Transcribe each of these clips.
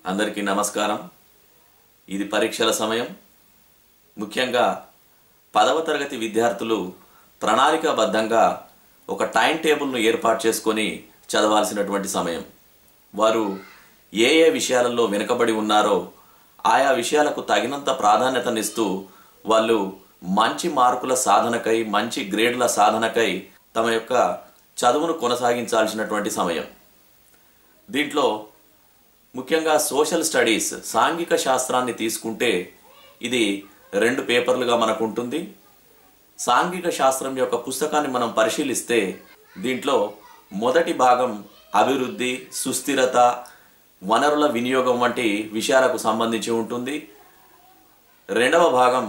అందరికీ నమస్కారం ఇది పరీక్షల సమయం ముఖ్యంగా పదవ తరగతి విద్యార్థులు ప్రణాళికాబద్ధంగా ఒక టైం టేబుల్ను ఏర్పాటు చేసుకొని చదవాల్సినటువంటి సమయం వారు ఏ ఏ విషయాలలో వెనుకబడి ఉన్నారో ఆయా విషయాలకు తగినంత ప్రాధాన్యతనిస్తూ వాళ్ళు మంచి మార్కుల సాధనకై మంచి గ్రేడ్ల సాధనకై తమ యొక్క చదువును కొనసాగించాల్సినటువంటి సమయం దీంట్లో ముఖ్యంగా సోషల్ స్టడీస్ సాంఘిక శాస్త్రాన్ని తీసుకుంటే ఇది రెండు పేపర్లుగా మనకు ఉంటుంది సాంఘిక శాస్త్రం యొక్క పుస్తకాన్ని మనం పరిశీలిస్తే దీంట్లో మొదటి భాగం అభివృద్ధి సుస్థిరత వనరుల వినియోగం వంటి విషయాలకు సంబంధించి ఉంటుంది రెండవ భాగం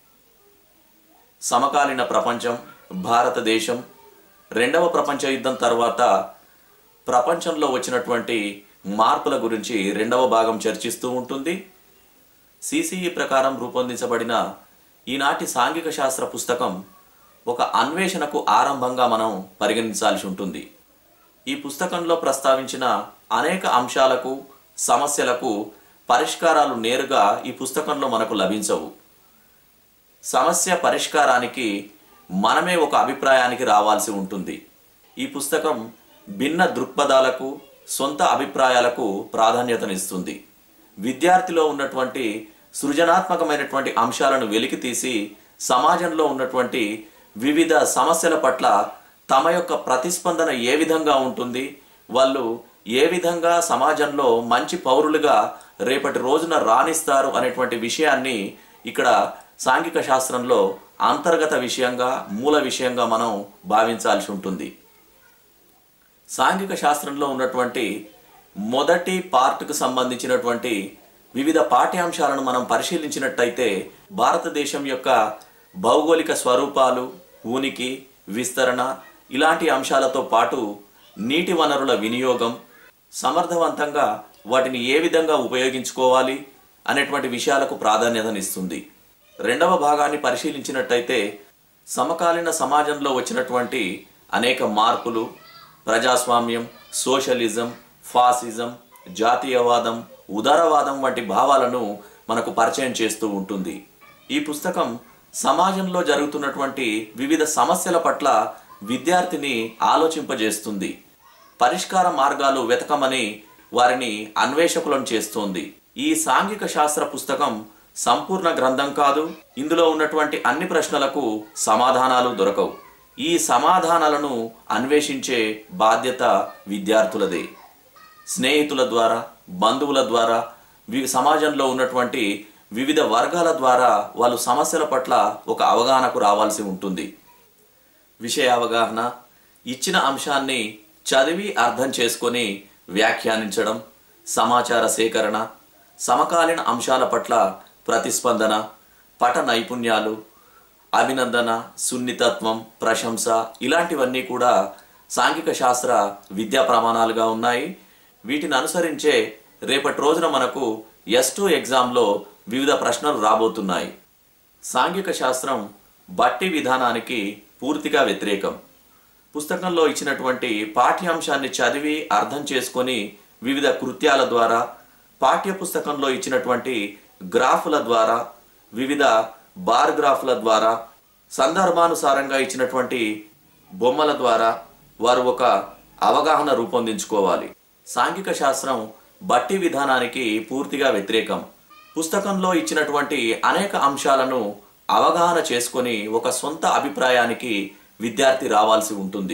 సమకాలీన ప్రపంచం భారతదేశం రెండవ ప్రపంచ యుద్ధం తర్వాత ప్రపంచంలో వచ్చినటువంటి మార్పుల గురించి రెండవ భాగం చర్చిస్తూ ఉంటుంది సిసిఈ ప్రకారం రూపొందించబడిన ఈనాటి సాంఘిక శాస్త్ర పుస్తకం ఒక అన్వేషణకు ఆరంభంగా మనం పరిగణించాల్సి ఉంటుంది ఈ పుస్తకంలో ప్రస్తావించిన అనేక అంశాలకు సమస్యలకు పరిష్కారాలు నేరుగా ఈ పుస్తకంలో మనకు లభించవు సమస్య పరిష్కారానికి మనమే ఒక అభిప్రాయానికి రావాల్సి ఉంటుంది ఈ పుస్తకం భిన్న దృక్పథాలకు సొంత అభిప్రాయాలకు ప్రాధాన్యతనిస్తుంది విద్యార్థిలో ఉన్నటువంటి సృజనాత్మకమైనటువంటి అంశాలను వెలికి తీసి సమాజంలో ఉన్నటువంటి వివిధ సమస్యల పట్ల తమ యొక్క ప్రతిస్పందన ఏ విధంగా ఉంటుంది వాళ్ళు ఏ విధంగా సమాజంలో మంచి పౌరులుగా రేపటి రోజున రాణిస్తారు అనేటువంటి విషయాన్ని ఇక్కడ సాంఘిక శాస్త్రంలో అంతర్గత విషయంగా మూల విషయంగా మనం భావించాల్సి ఉంటుంది సాంఘిక శాస్త్రంలో ఉన్నటువంటి మొదటి పార్ట్కు సంబంధించినటువంటి వివిధ పాఠ్యాంశాలను మనం పరిశీలించినట్టయితే భారతదేశం యొక్క భౌగోళిక స్వరూపాలు ఉనికి విస్తరణ ఇలాంటి అంశాలతో పాటు నీటి వనరుల వినియోగం సమర్థవంతంగా వాటిని ఏ విధంగా ఉపయోగించుకోవాలి అనేటువంటి విషయాలకు ప్రాధాన్యతనిస్తుంది రెండవ భాగాన్ని పరిశీలించినట్టయితే సమకాలీన సమాజంలో వచ్చినటువంటి అనేక మార్పులు ప్రజాస్వామ్యం సోషలిజం ఫాసిజం జాతీయవాదం ఉదారవాదం వంటి భావాలను మనకు పరిచయం చేస్తూ ఉంటుంది ఈ పుస్తకం సమాజంలో జరుగుతున్నటువంటి వివిధ సమస్యల పట్ల విద్యార్థిని ఆలోచింపజేస్తుంది పరిష్కార మార్గాలు వెతకమని వారిని అన్వేషకులను చేస్తోంది ఈ సాంఘిక శాస్త్ర పుస్తకం సంపూర్ణ గ్రంథం కాదు ఇందులో ఉన్నటువంటి అన్ని ప్రశ్నలకు సమాధానాలు దొరకవు ఈ సమాధానాలను అన్వేషించే బాధ్యత విద్యార్థులదే స్నేహితుల ద్వారా బంధువుల ద్వారా వి సమాజంలో ఉన్నటువంటి వివిధ వర్గాల ద్వారా వాళ్ళు సమస్యల పట్ల ఒక అవగాహనకు రావాల్సి ఉంటుంది విషయ అవగాహన ఇచ్చిన అంశాన్ని చదివి అర్థం చేసుకొని వ్యాఖ్యానించడం సమాచార సేకరణ సమకాలీన అంశాల పట్ల ప్రతిస్పందన పట నైపుణ్యాలు అభినందన సున్నితత్వం ప్రశంస ఇలాంటివన్నీ కూడా సాంఘిక శాస్త్ర విద్యా ప్రమాణాలుగా ఉన్నాయి వీటిని అనుసరించే రేపటి రోజున మనకు ఎస్ టూ ఎగ్జామ్లో వివిధ ప్రశ్నలు రాబోతున్నాయి సాంఘిక శాస్త్రం బట్టి విధానానికి పూర్తిగా వ్యతిరేకం పుస్తకంలో ఇచ్చినటువంటి పాఠ్యాంశాన్ని చదివి అర్థం చేసుకొని వివిధ కృత్యాల ద్వారా పాఠ్య పుస్తకంలో ఇచ్చినటువంటి గ్రాఫుల ద్వారా వివిధ బార్ గ్రాఫుల ద్వారా సందర్భానుసారంగా ఇచ్చినటువంటి బొమ్మల ద్వారా వారు ఒక అవగాహన రూపొందించుకోవాలి సాంఘిక శాస్త్రం బట్టి విధానానికి పూర్తిగా వ్యతిరేకం పుస్తకంలో ఇచ్చినటువంటి అనేక అంశాలను అవగాహన చేసుకొని ఒక సొంత అభిప్రాయానికి విద్యార్థి రావాల్సి ఉంటుంది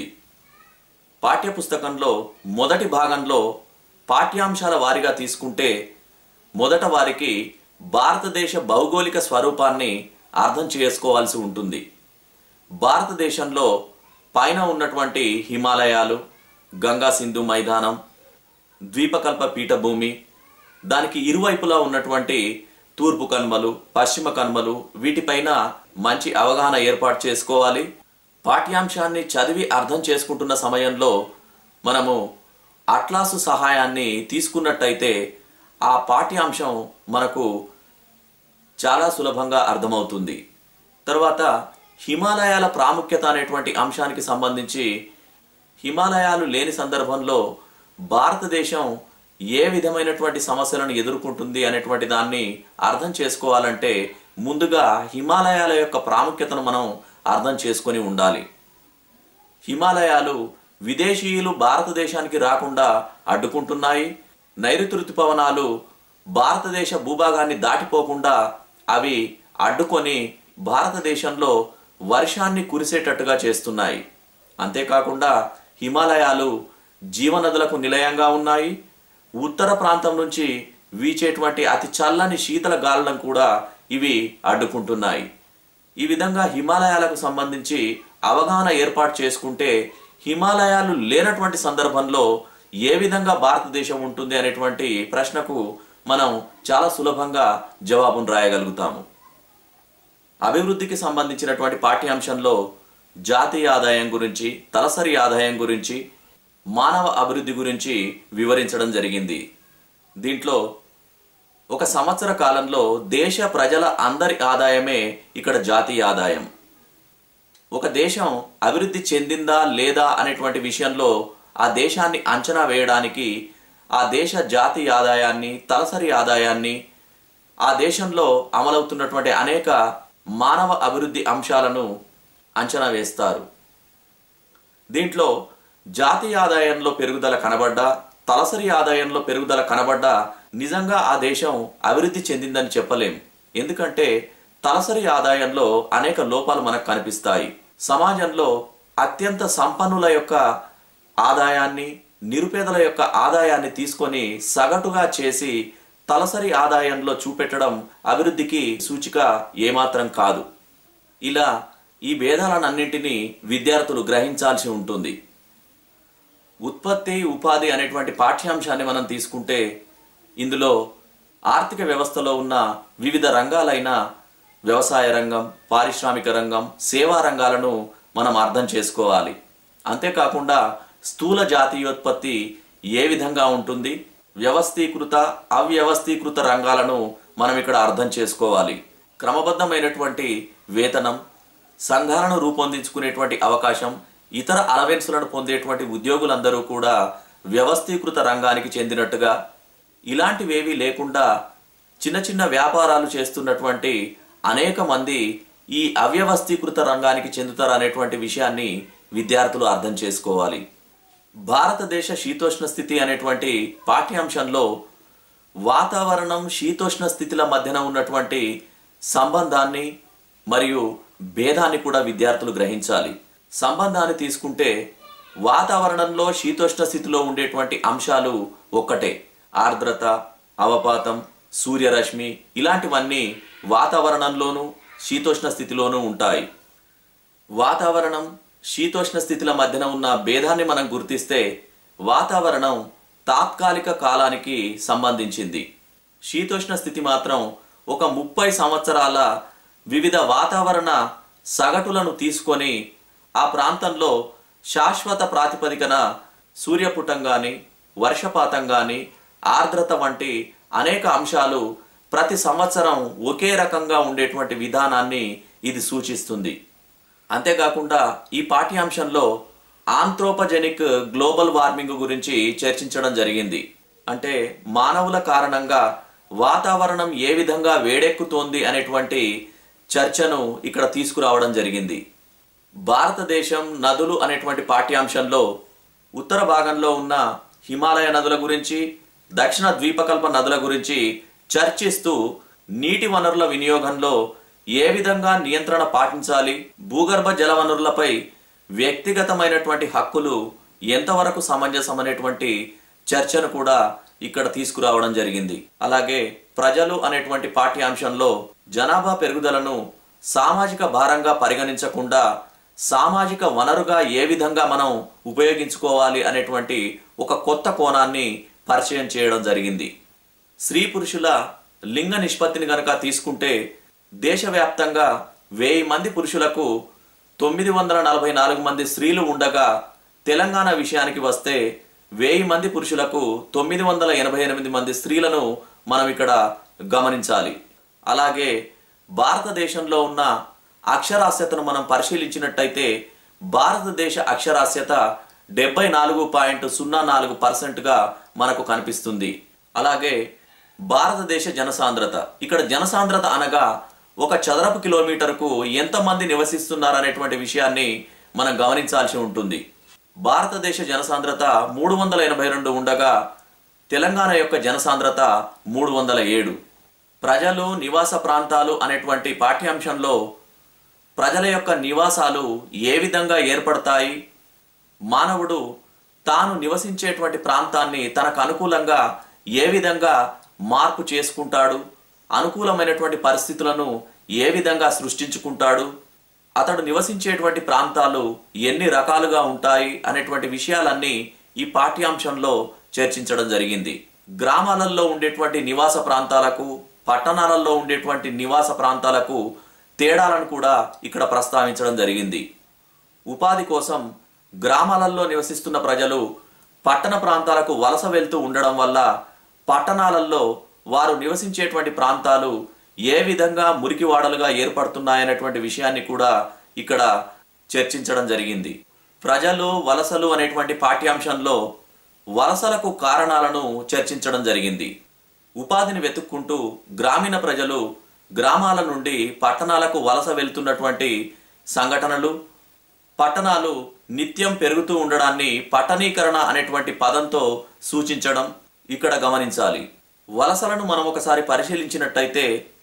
పాఠ్య పుస్తకంలో మొదటి భాగంలో పాఠ్యాంశాల వారిగా తీసుకుంటే మొదట వారికి భారతదేశ భౌగోళిక స్వరూపాన్ని అర్థం చేసుకోవాల్సి ఉంటుంది భారతదేశంలో పైన ఉన్నటువంటి హిమాలయాలు గంగా సింధు మైదానం ద్వీపకల్ప పీఠభూమి దానికి ఇరువైపులా ఉన్నటువంటి తూర్పు కన్మలు పశ్చిమ కన్మలు వీటిపైన మంచి అవగాహన ఏర్పాటు చేసుకోవాలి పాఠ్యాంశాన్ని చదివి అర్థం చేసుకుంటున్న సమయంలో మనము అట్లాసు సహాయాన్ని తీసుకున్నట్టయితే ఆ పాఠ్యాంశం మనకు చాలా సులభంగా అర్థమవుతుంది తర్వాత హిమాలయాల ప్రాముఖ్యత అనేటువంటి అంశానికి సంబంధించి హిమాలయాలు లేని సందర్భంలో భారతదేశం ఏ విధమైనటువంటి సమస్యలను ఎదుర్కొంటుంది అనేటువంటి దాన్ని అర్థం చేసుకోవాలంటే ముందుగా హిమాలయాల యొక్క ప్రాముఖ్యతను మనం అర్థం చేసుకొని ఉండాలి హిమాలయాలు విదేశీయులు భారతదేశానికి రాకుండా అడ్డుకుంటున్నాయి నైరుతి ఋతుపవనాలు భారతదేశ భూభాగాన్ని దాటిపోకుండా అవి అడ్డుకొని భారతదేశంలో వర్షాన్ని కురిసేటట్టుగా చేస్తున్నాయి అంతేకాకుండా హిమాలయాలు జీవనదులకు నిలయంగా ఉన్నాయి ఉత్తర ప్రాంతం నుంచి వీచేటువంటి అతి చల్లని శీతల గాలులను కూడా ఇవి అడ్డుకుంటున్నాయి ఈ విధంగా హిమాలయాలకు సంబంధించి అవగాహన ఏర్పాటు చేసుకుంటే హిమాలయాలు లేనటువంటి సందర్భంలో ఏ విధంగా భారతదేశం ఉంటుంది అనేటువంటి ప్రశ్నకు మనం చాలా సులభంగా జవాబును రాయగలుగుతాము అభివృద్ధికి సంబంధించినటువంటి పాఠ్యాంశంలో జాతీయ ఆదాయం గురించి తలసరి ఆదాయం గురించి మానవ అభివృద్ధి గురించి వివరించడం జరిగింది దీంట్లో ఒక సంవత్సర కాలంలో దేశ ప్రజల అందరి ఆదాయమే ఇక్కడ జాతీయ ఆదాయం ఒక దేశం అభివృద్ధి చెందిందా లేదా అనేటువంటి విషయంలో ఆ దేశాన్ని అంచనా వేయడానికి ఆ దేశ జాతీయ ఆదాయాన్ని తలసరి ఆదాయాన్ని ఆ దేశంలో అమలవుతున్నటువంటి అనేక మానవ అభివృద్ధి అంశాలను అంచనా వేస్తారు దీంట్లో జాతీయ ఆదాయంలో పెరుగుదల కనబడ్డా తలసరి ఆదాయంలో పెరుగుదల కనబడ్డా నిజంగా ఆ దేశం అభివృద్ధి చెందిందని చెప్పలేం ఎందుకంటే తలసరి ఆదాయంలో అనేక లోపాలు మనకు కనిపిస్తాయి సమాజంలో అత్యంత సంపన్నుల యొక్క ఆదాయాన్ని నిరుపేదల యొక్క ఆదాయాన్ని తీసుకొని సగటుగా చేసి తలసరి ఆదాయంలో చూపెట్టడం అభివృద్ధికి సూచిక ఏమాత్రం కాదు ఇలా ఈ భేదాలన్నింటినీ విద్యార్థులు గ్రహించాల్సి ఉంటుంది ఉత్పత్తి ఉపాధి అనేటువంటి పాఠ్యాంశాన్ని మనం తీసుకుంటే ఇందులో ఆర్థిక వ్యవస్థలో ఉన్న వివిధ రంగాలైన వ్యవసాయ రంగం పారిశ్రామిక రంగం సేవా రంగాలను మనం అర్థం చేసుకోవాలి అంతేకాకుండా స్థూల జాతీయోత్పత్తి ఏ విధంగా ఉంటుంది వ్యవస్థీకృత అవ్యవస్థీకృత రంగాలను మనం ఇక్కడ అర్థం చేసుకోవాలి క్రమబద్ధమైనటువంటి వేతనం సంఘాలను రూపొందించుకునేటువంటి అవకాశం ఇతర అలవెన్సులను పొందేటువంటి ఉద్యోగులందరూ కూడా వ్యవస్థీకృత రంగానికి చెందినట్టుగా ఇలాంటివేవీ లేకుండా చిన్న చిన్న వ్యాపారాలు చేస్తున్నటువంటి అనేక మంది ఈ అవ్యవస్థీకృత రంగానికి చెందుతారు అనేటువంటి విషయాన్ని విద్యార్థులు అర్థం చేసుకోవాలి భారతదేశ శీతోష్ణ స్థితి అనేటువంటి పాఠ్యాంశంలో వాతావరణం శీతోష్ణ స్థితిల మధ్యన ఉన్నటువంటి సంబంధాన్ని మరియు భేదాన్ని కూడా విద్యార్థులు గ్రహించాలి సంబంధాన్ని తీసుకుంటే వాతావరణంలో శీతోష్ణ స్థితిలో ఉండేటువంటి అంశాలు ఒక్కటే ఆర్ద్రత అవపాతం సూర్యరశ్మి ఇలాంటివన్నీ వాతావరణంలోనూ శీతోష్ణ స్థితిలోనూ ఉంటాయి వాతావరణం శీతోష్ణ స్థితిల మధ్యన ఉన్న భేదాన్ని మనం గుర్తిస్తే వాతావరణం తాత్కాలిక కాలానికి సంబంధించింది శీతోష్ణ స్థితి మాత్రం ఒక ముప్పై సంవత్సరాల వివిధ వాతావరణ సగటులను తీసుకొని ఆ ప్రాంతంలో శాశ్వత ప్రాతిపదికన సూర్యపుటం గాని వర్షపాతం గాని ఆర్ద్రత వంటి అనేక అంశాలు ప్రతి సంవత్సరం ఒకే రకంగా ఉండేటువంటి విధానాన్ని ఇది సూచిస్తుంది అంతేకాకుండా ఈ పాఠ్యాంశంలో ఆంథ్రోపజెనిక్ గ్లోబల్ వార్మింగ్ గురించి చర్చించడం జరిగింది అంటే మానవుల కారణంగా వాతావరణం ఏ విధంగా వేడెక్కుతోంది అనేటువంటి చర్చను ఇక్కడ తీసుకురావడం జరిగింది భారతదేశం నదులు అనేటువంటి పాఠ్యాంశంలో ఉత్తర భాగంలో ఉన్న హిమాలయ నదుల గురించి దక్షిణ ద్వీపకల్ప నదుల గురించి చర్చిస్తూ నీటి వనరుల వినియోగంలో ఏ విధంగా నియంత్రణ పాటించాలి భూగర్భ జల వనరులపై వ్యక్తిగతమైనటువంటి హక్కులు ఎంతవరకు సమంజసం అనేటువంటి చర్చను కూడా ఇక్కడ తీసుకురావడం జరిగింది అలాగే ప్రజలు అనేటువంటి పాఠ్యాంశంలో జనాభా పెరుగుదలను సామాజిక భారంగా పరిగణించకుండా సామాజిక వనరుగా ఏ విధంగా మనం ఉపయోగించుకోవాలి అనేటువంటి ఒక కొత్త కోణాన్ని పరిచయం చేయడం జరిగింది స్త్రీ పురుషుల లింగ నిష్పత్తిని గనక తీసుకుంటే దేశవ్యాప్తంగా వెయ్యి మంది పురుషులకు తొమ్మిది వందల నలభై నాలుగు మంది స్త్రీలు ఉండగా తెలంగాణ విషయానికి వస్తే వెయ్యి మంది పురుషులకు తొమ్మిది వందల ఎనభై ఎనిమిది మంది స్త్రీలను మనం ఇక్కడ గమనించాలి అలాగే భారతదేశంలో ఉన్న అక్షరాస్యతను మనం పరిశీలించినట్టయితే భారతదేశ అక్షరాస్యత డెబ్బై నాలుగు పాయింట్ సున్నా నాలుగు పర్సెంట్గా మనకు కనిపిస్తుంది అలాగే భారతదేశ జనసాంద్రత ఇక్కడ జనసాంద్రత అనగా ఒక చదరపు కిలోమీటర్కు ఎంతమంది నివసిస్తున్నారనేటువంటి విషయాన్ని మనం గమనించాల్సి ఉంటుంది భారతదేశ జనసాంద్రత మూడు వందల ఎనభై రెండు ఉండగా తెలంగాణ యొక్క జనసాంద్రత మూడు వందల ఏడు ప్రజలు నివాస ప్రాంతాలు అనేటువంటి పాఠ్యాంశంలో ప్రజల యొక్క నివాసాలు ఏ విధంగా ఏర్పడతాయి మానవుడు తాను నివసించేటువంటి ప్రాంతాన్ని తనకు అనుకూలంగా ఏ విధంగా మార్పు చేసుకుంటాడు అనుకూలమైనటువంటి పరిస్థితులను ఏ విధంగా సృష్టించుకుంటాడు అతడు నివసించేటువంటి ప్రాంతాలు ఎన్ని రకాలుగా ఉంటాయి అనేటువంటి విషయాలన్నీ ఈ పాఠ్యాంశంలో చర్చించడం జరిగింది గ్రామాలలో ఉండేటువంటి నివాస ప్రాంతాలకు పట్టణాలలో ఉండేటువంటి నివాస ప్రాంతాలకు తేడాలను కూడా ఇక్కడ ప్రస్తావించడం జరిగింది ఉపాధి కోసం గ్రామాలలో నివసిస్తున్న ప్రజలు పట్టణ ప్రాంతాలకు వలస వెళ్తూ ఉండడం వల్ల పట్టణాలలో వారు నివసించేటువంటి ప్రాంతాలు ఏ విధంగా మురికివాడలుగా ఏర్పడుతున్నాయనేటువంటి విషయాన్ని కూడా ఇక్కడ చర్చించడం జరిగింది ప్రజలు వలసలు అనేటువంటి పాఠ్యాంశంలో వలసలకు కారణాలను చర్చించడం జరిగింది ఉపాధిని వెతుక్కుంటూ గ్రామీణ ప్రజలు గ్రామాల నుండి పట్టణాలకు వలస వెళ్తున్నటువంటి సంఘటనలు పట్టణాలు నిత్యం పెరుగుతూ ఉండడాన్ని పట్టణీకరణ అనేటువంటి పదంతో సూచించడం ఇక్కడ గమనించాలి వలసలను మనం ఒకసారి పరిశీలించినట్టయితే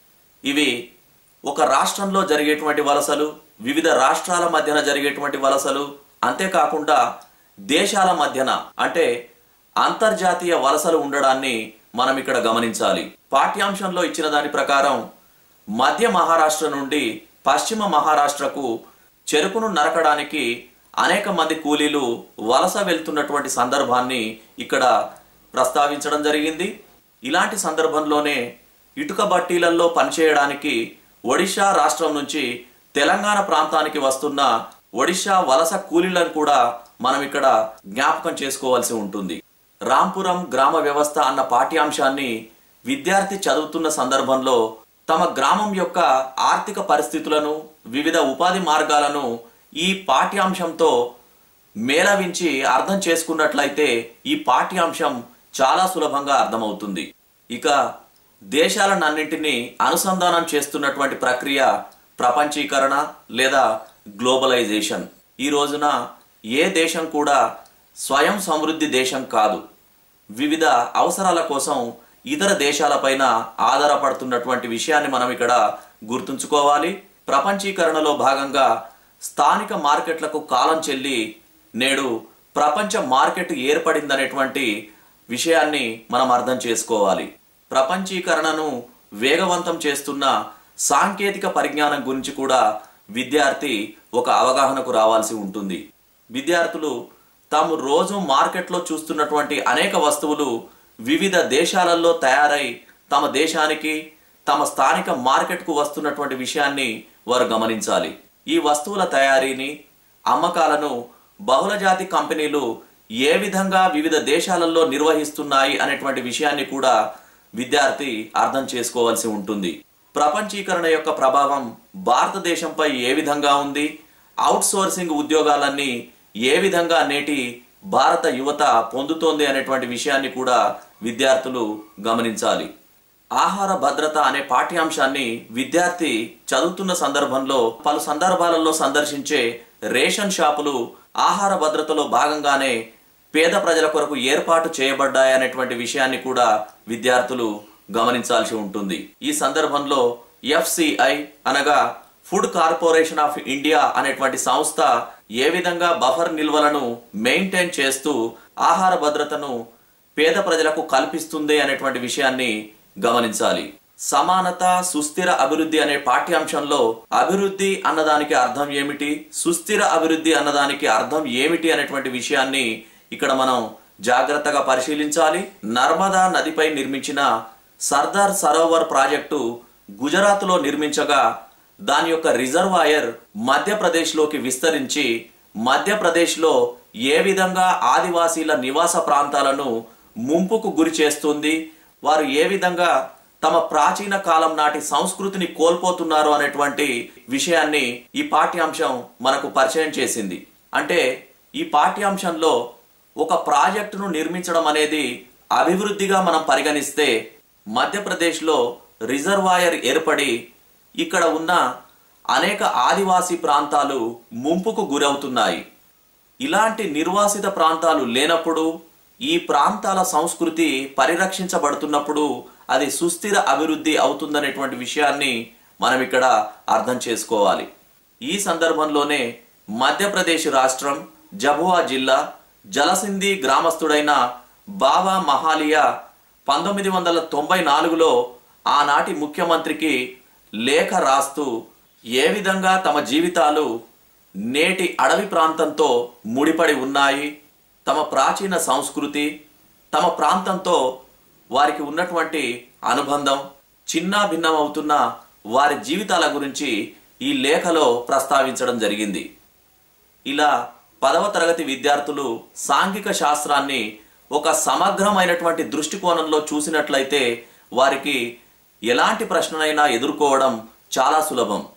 ఇవి ఒక రాష్ట్రంలో జరిగేటువంటి వలసలు వివిధ రాష్ట్రాల మధ్యన జరిగేటువంటి వలసలు అంతేకాకుండా దేశాల మధ్యన అంటే అంతర్జాతీయ వలసలు ఉండడాన్ని మనం ఇక్కడ గమనించాలి పాఠ్యాంశంలో ఇచ్చిన దాని ప్రకారం మధ్య మహారాష్ట్ర నుండి పశ్చిమ మహారాష్ట్రకు చెరుకును నరకడానికి అనేక మంది కూలీలు వలస వెళ్తున్నటువంటి సందర్భాన్ని ఇక్కడ ప్రస్తావించడం జరిగింది ఇలాంటి సందర్భంలోనే ఇటుక బట్టీలలో పనిచేయడానికి ఒడిశా రాష్ట్రం నుంచి తెలంగాణ ప్రాంతానికి వస్తున్న ఒడిశా వలస కూలీలను కూడా మనం ఇక్కడ జ్ఞాపకం చేసుకోవాల్సి ఉంటుంది రాంపురం గ్రామ వ్యవస్థ అన్న పాఠ్యాంశాన్ని విద్యార్థి చదువుతున్న సందర్భంలో తమ గ్రామం యొక్క ఆర్థిక పరిస్థితులను వివిధ ఉపాధి మార్గాలను ఈ పాఠ్యాంశంతో మేళవించి అర్థం చేసుకున్నట్లయితే ఈ పాఠ్యాంశం చాలా సులభంగా అర్థమవుతుంది ఇక దేశాలన్నింటినీ అనుసంధానం చేస్తున్నటువంటి ప్రక్రియ ప్రపంచీకరణ లేదా గ్లోబలైజేషన్ ఈ రోజున ఏ దేశం కూడా స్వయం సమృద్ధి దేశం కాదు వివిధ అవసరాల కోసం ఇతర దేశాలపైన ఆధారపడుతున్నటువంటి విషయాన్ని మనం ఇక్కడ గుర్తుంచుకోవాలి ప్రపంచీకరణలో భాగంగా స్థానిక మార్కెట్లకు కాలం చెల్లి నేడు ప్రపంచ మార్కెట్ ఏర్పడిందనేటువంటి విషయాన్ని మనం అర్థం చేసుకోవాలి ప్రపంచీకరణను వేగవంతం చేస్తున్న సాంకేతిక పరిజ్ఞానం గురించి కూడా విద్యార్థి ఒక అవగాహనకు రావాల్సి ఉంటుంది విద్యార్థులు తాము రోజు మార్కెట్లో చూస్తున్నటువంటి అనేక వస్తువులు వివిధ దేశాలలో తయారై తమ దేశానికి తమ స్థానిక మార్కెట్కు వస్తున్నటువంటి విషయాన్ని వారు గమనించాలి ఈ వస్తువుల తయారీని అమ్మకాలను బహుళజాతి కంపెనీలు ఏ విధంగా వివిధ దేశాలలో నిర్వహిస్తున్నాయి అనేటువంటి విషయాన్ని కూడా విద్యార్థి అర్థం చేసుకోవాల్సి ఉంటుంది ప్రపంచీకరణ యొక్క ప్రభావం భారతదేశంపై ఏ విధంగా ఉంది అవుట్ సోర్సింగ్ ఉద్యోగాలన్నీ ఏ విధంగా నేటి భారత యువత పొందుతోంది అనేటువంటి విషయాన్ని కూడా విద్యార్థులు గమనించాలి ఆహార భద్రత అనే పాఠ్యాంశాన్ని విద్యార్థి చదువుతున్న సందర్భంలో పలు సందర్భాలలో సందర్శించే రేషన్ షాపులు ఆహార భద్రతలో భాగంగానే పేద ప్రజల కొరకు ఏర్పాటు చేయబడ్డాయనేటువంటి విషయాన్ని కూడా విద్యార్థులు గమనించాల్సి ఉంటుంది ఈ సందర్భంలో ఎఫ్సిఐ అనగా ఫుడ్ కార్పొరేషన్ ఆఫ్ ఇండియా అనేటువంటి సంస్థ ఏ విధంగా బఫర్ నిల్వలను మెయింటైన్ చేస్తూ ఆహార భద్రతను పేద ప్రజలకు కల్పిస్తుంది అనేటువంటి విషయాన్ని గమనించాలి సమానత సుస్థిర అభివృద్ధి అనే పాఠ్యాంశంలో అభివృద్ధి అన్నదానికి అర్థం ఏమిటి సుస్థిర అభివృద్ధి అన్నదానికి అర్థం ఏమిటి అనేటువంటి విషయాన్ని ఇక్కడ మనం జాగ్రత్తగా పరిశీలించాలి నర్మదా నదిపై నిర్మించిన సర్దార్ సరోవర్ ప్రాజెక్టు గుజరాత్లో నిర్మించగా దాని యొక్క రిజర్వాయర్ మధ్యప్రదేశ్లోకి విస్తరించి మధ్యప్రదేశ్లో ఏ విధంగా ఆదివాసీల నివాస ప్రాంతాలను ముంపుకు గురి చేస్తుంది వారు ఏ విధంగా తమ ప్రాచీన కాలం నాటి సంస్కృతిని కోల్పోతున్నారు అనేటువంటి విషయాన్ని ఈ పాఠ్యాంశం మనకు పరిచయం చేసింది అంటే ఈ పాఠ్యాంశంలో ఒక ప్రాజెక్టును నిర్మించడం అనేది అభివృద్ధిగా మనం పరిగణిస్తే మధ్యప్రదేశ్లో రిజర్వాయర్ ఏర్పడి ఇక్కడ ఉన్న అనేక ఆదివాసీ ప్రాంతాలు ముంపుకు గురవుతున్నాయి ఇలాంటి నిర్వాసిత ప్రాంతాలు లేనప్పుడు ఈ ప్రాంతాల సంస్కృతి పరిరక్షించబడుతున్నప్పుడు అది సుస్థిర అభివృద్ధి అవుతుందనేటువంటి విషయాన్ని మనం ఇక్కడ అర్థం చేసుకోవాలి ఈ సందర్భంలోనే మధ్యప్రదేశ్ రాష్ట్రం జబువా జిల్లా జలసింధి గ్రామస్తుడైన బాబా మహాలియా పంతొమ్మిది వందల తొంభై నాలుగులో ఆనాటి ముఖ్యమంత్రికి లేఖ రాస్తూ ఏ విధంగా తమ జీవితాలు నేటి అడవి ప్రాంతంతో ముడిపడి ఉన్నాయి తమ ప్రాచీన సంస్కృతి తమ ప్రాంతంతో వారికి ఉన్నటువంటి అనుబంధం చిన్నా భిన్నమవుతున్న వారి జీవితాల గురించి ఈ లేఖలో ప్రస్తావించడం జరిగింది ఇలా పదవ తరగతి విద్యార్థులు సాంఘిక శాస్త్రాన్ని ఒక సమగ్రమైనటువంటి దృష్టికోణంలో చూసినట్లయితే వారికి ఎలాంటి ప్రశ్ననైనా ఎదుర్కోవడం చాలా సులభం